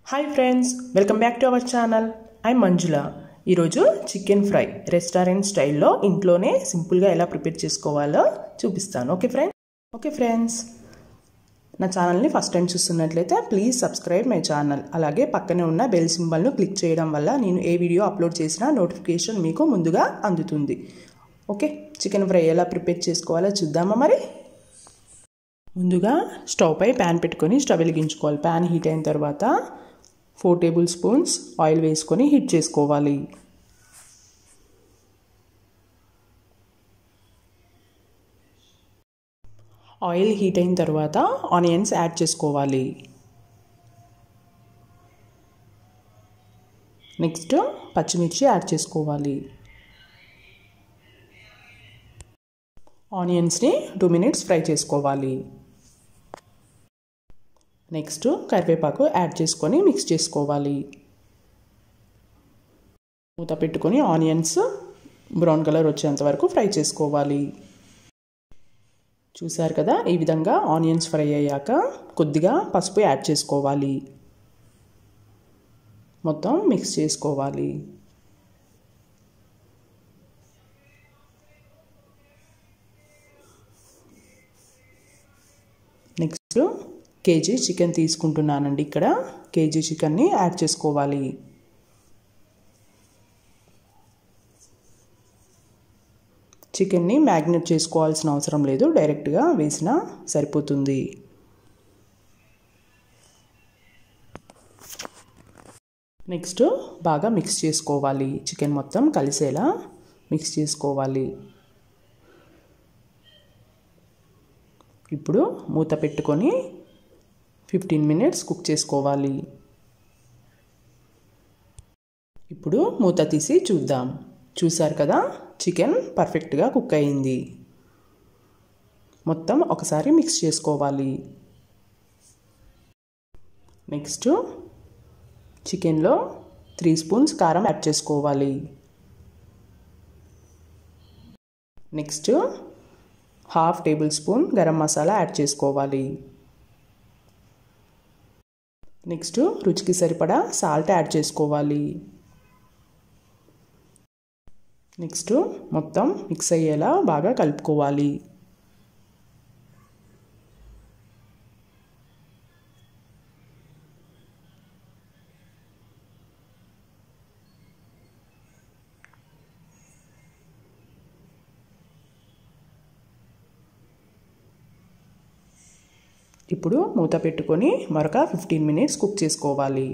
hi friends welcome back to our channel I Manjula ఈరోజు chicken fry restaurant స్టైల్లో ఇంట్లోనే సింపుల్గా ఎలా ప్రిపేర్ చేసుకోవాలో చూపిస్తాను ఓకే ఫ్రెండ్స్ ఓకే ఫ్రెండ్స్ నా ఛానల్ని ఫస్ట్ టైం చూస్తున్నట్లయితే ప్లీజ్ సబ్స్క్రైబ్ మై ఛానల్ అలాగే పక్కనే ఉన్న బెల్ సింబల్ను క్లిక్ చేయడం వల్ల నేను ఏ వీడియో అప్లోడ్ చేసినా నోటిఫికేషన్ మీకు ముందుగా అందుతుంది ఓకే చికెన్ ఫ్రై ఎలా ప్రిపేర్ చేసుకోవాలో చూద్దామా మరి ముందుగా స్టవ్ పై ప్యాన్ పెట్టుకొని స్టవ్ వెలిగించుకోవాలి ప్యాన్ హీట్ అయిన తర్వాత ఫోర్ టేబుల్ స్పూన్స్ ఆయిల్ వేసుకొని హీట్ చేసుకోవాలి ఆయిల్ హీట్ అయిన తర్వాత ఆనియన్స్ యాడ్ చేసుకోవాలి నెక్స్ట్ పచ్చిమిర్చి యాడ్ చేసుకోవాలి ఆనియన్స్ని టూ మినిట్స్ ఫ్రై చేసుకోవాలి నెక్స్ట్ కరివేపాకు యాడ్ చేసుకొని మిక్స్ చేసుకోవాలి మూత పెట్టుకొని ఆనియన్స్ బ్రౌన్ కలర్ వచ్చేంత వరకు ఫ్రై చేసుకోవాలి చూసారు కదా ఈ విధంగా ఆనియన్స్ ఫ్రై అయ్యాక కొద్దిగా పసుపు యాడ్ చేసుకోవాలి మొత్తం మిక్స్ చేసుకోవాలి నెక్స్ట్ కేజీ చికెన్ తీసుకుంటున్నానండి ఇక్కడ కేజీ చికెన్ని యాడ్ చేసుకోవాలి చికెన్ని మ్యాగ్నెట్ చేసుకోవాల్సిన అవసరం లేదు డైరెక్ట్గా వేసినా సరిపోతుంది నెక్స్ట్ బాగా మిక్స్ చేసుకోవాలి చికెన్ మొత్తం కలిసేలా మిక్స్ చేసుకోవాలి ఇప్పుడు మూత పెట్టుకొని ఫిఫ్టీన్ మినిట్స్ కుక్ చేసుకోవాలి ఇప్పుడు మూత తీసి చూద్దాం చూసారు కదా చికెన్ పర్ఫెక్ట్గా కుక్ అయింది మొత్తం ఒకసారి మిక్స్ చేసుకోవాలి నెక్స్ట్ చికెన్లో త్రీ స్పూన్స్ కారం యాడ్ చేసుకోవాలి next half table spoon garam masala add చేసుకోవాలి నెక్స్ట్ రుచికి సరిపడా సాల్ట్ యాడ్ చేసుకోవాలి నెక్స్ట్ మొత్తం మిక్స్ అయ్యేలా బాగా కలుపుకోవాలి ఇప్పుడు మూత పెట్టుకొని మరొక ఫిఫ్టీన్ మినిట్స్ కుక్ చేసుకోవాలి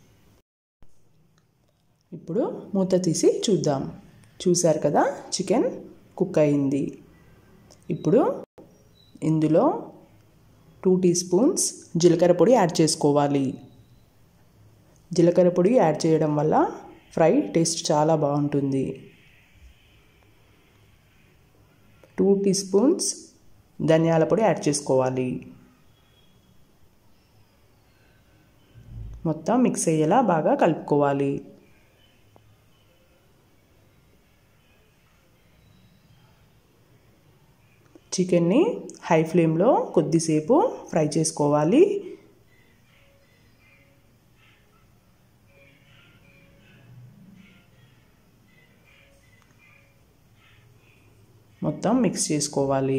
ఇప్పుడు మూత తీసి చూద్దాం చూశారు కదా చికెన్ కుక్ అయింది ఇప్పుడు ఇందులో టూ టీ స్పూన్స్ జీలకర్ర పొడి యాడ్ చేసుకోవాలి జీలకర్ర పొడి యాడ్ చేయడం వల్ల ఫ్రై టేస్ట్ చాలా బాగుంటుంది టూ టీ స్పూన్స్ ధనియాల పొడి యాడ్ చేసుకోవాలి మొత్తం మిక్స్ అయ్యేలా బాగా కలుపుకోవాలి చికెన్ని హై ఫ్లేమ్లో కొద్దిసేపు ఫ్రై చేసుకోవాలి మొత్తం మిక్స్ చేసుకోవాలి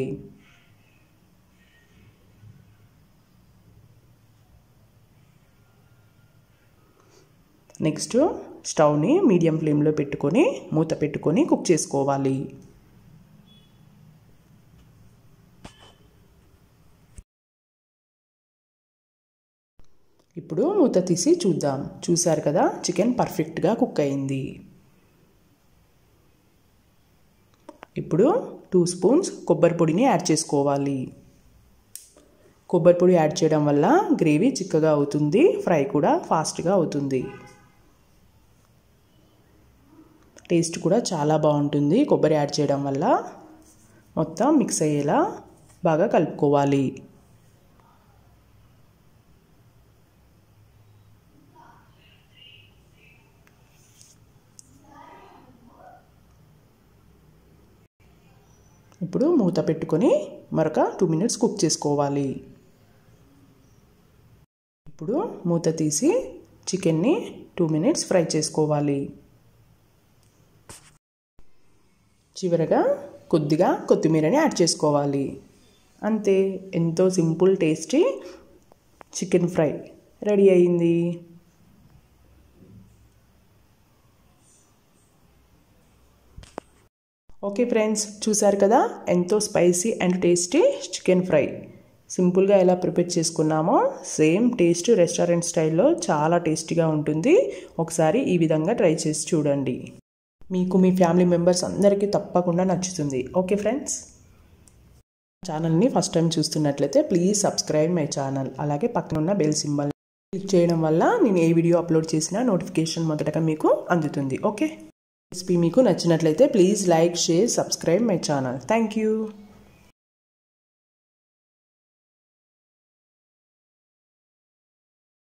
నెక్స్ట్ స్టవ్ని మీడియం ఫ్లేమ్లో పెట్టుకొని మూత పెట్టుకొని కుక్ చేసుకోవాలి ఇప్పుడు మూత తీసి చూద్దాం చూసారు కదా చికెన్ పర్ఫెక్ట్గా కుక్ అయింది ఇప్పుడు టూ స్పూన్స్ కొబ్బరి పొడిని యాడ్ చేసుకోవాలి కొబ్బరి పొడి యాడ్ చేయడం వల్ల గ్రేవీ చిక్కగా అవుతుంది ఫ్రై కూడా ఫాస్ట్గా అవుతుంది టేస్ట్ కూడా చాలా బాగుంటుంది కొబ్బరి యాడ్ చేయడం వల్ల మొత్తం మిక్స్ అయ్యేలా బాగా కలుపుకోవాలి ఇప్పుడు మూత పెట్టుకొని మరొక టూ మినిట్స్ కుక్ చేసుకోవాలి ఇప్పుడు మూత తీసి చికెన్ని టూ మినిట్స్ ఫ్రై చేసుకోవాలి చివరగా కొద్దిగా కొత్తిమీరని యాడ్ చేసుకోవాలి అంతే ఎంతో simple tasty chicken fry ready అయింది ఓకే ఫ్రెండ్స్ చూసారు కదా ఎంతో spicy and tasty chicken fry సింపుల్గా ఎలా ప్రిపేర్ చేసుకున్నామో సేమ్ టేస్ట్ రెస్టారెంట్ స్టైల్లో చాలా టేస్టీగా ఉంటుంది ఒకసారి ఈ విధంగా ట్రై చేసి చూడండి మీకు మీ ఫ్యామిలీ మెంబర్స్ అందరికీ తప్పకుండా నచ్చుతుంది ఓకే ఫ్రెండ్స్ ఛానల్ని ఫస్ట్ టైం చూస్తున్నట్లయితే ప్లీజ్ సబ్స్క్రైబ్ మై ఛానల్ అలాగే పక్కన ఉన్న బెల్ సింబల్ క్లిక్ చేయడం వల్ల నేను ఏ వీడియో అప్లోడ్ చేసినా నోటిఫికేషన్ మొదటగా మీకు అందుతుంది ఓకే రెసిపీ మీకు నచ్చినట్లయితే please like share subscribe my channel thank you